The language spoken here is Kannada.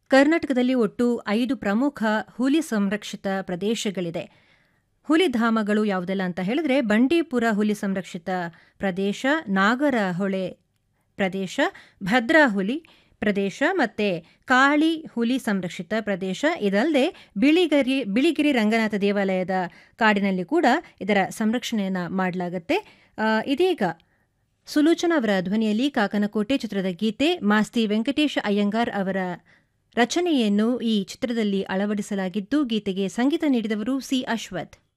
ಕರ್ನಾಟಕದಲ್ಲಿ ಒಟ್ಟು ಐದು ಪ್ರಮುಖ ಹುಲಿ ಸಂರಕ್ಷಿತ ಪ್ರದೇಶಗಳಿದೆ ಹುಲಿಧಾಮಗಳು ಯಾವುದೆಲ್ಲ ಅಂತ ಹೇಳಿದ್ರೆ ಬಂಡೀಪುರ ಹುಲಿ ಸಂರಕ್ಷಿತ ಪ್ರದೇಶ ನಾಗರಹೊಳೆ ಪ್ರದೇಶ ಭದ್ರಾ ಹುಲಿ ಪ್ರದೇಶ ಮತ್ತೆ ಕಾಳಿ ಹುಲಿ ಸಂರಕ್ಷಿತ ಪ್ರದೇಶ ಇದಲ್ಲದೆ ಬಿಳಿಗರಿ ಬಿಳಿಗಿರಿ ರಂಗನಾಥ ದೇವಾಲಯದ ಕಾಡಿನಲ್ಲಿ ಕೂಡ ಇದರ ಸಂರಕ್ಷಣೆಯನ್ನು ಮಾಡಲಾಗುತ್ತೆ ಇದೀಗ ಸುಲೋಚನಾ ಅವರ ಧ್ವನಿಯಲ್ಲಿ ಕಾಕನಕೋಟೆ ಚಿತ್ರದ ಗೀತೆ ಮಾಸ್ತಿ ವೆಂಕಟೇಶ ಅಯ್ಯಂಗಾರ್ ಅವರ ರಚನೆಯನ್ನು ಈ ಚಿತ್ರದಲ್ಲಿ ಅಳವಡಿಸಲಾಗಿದ್ದು ಗೀತೆಗೆ ಸಂಗೀತ ನೀಡಿದವರು ಸಿ ಅಶ್ವಥ್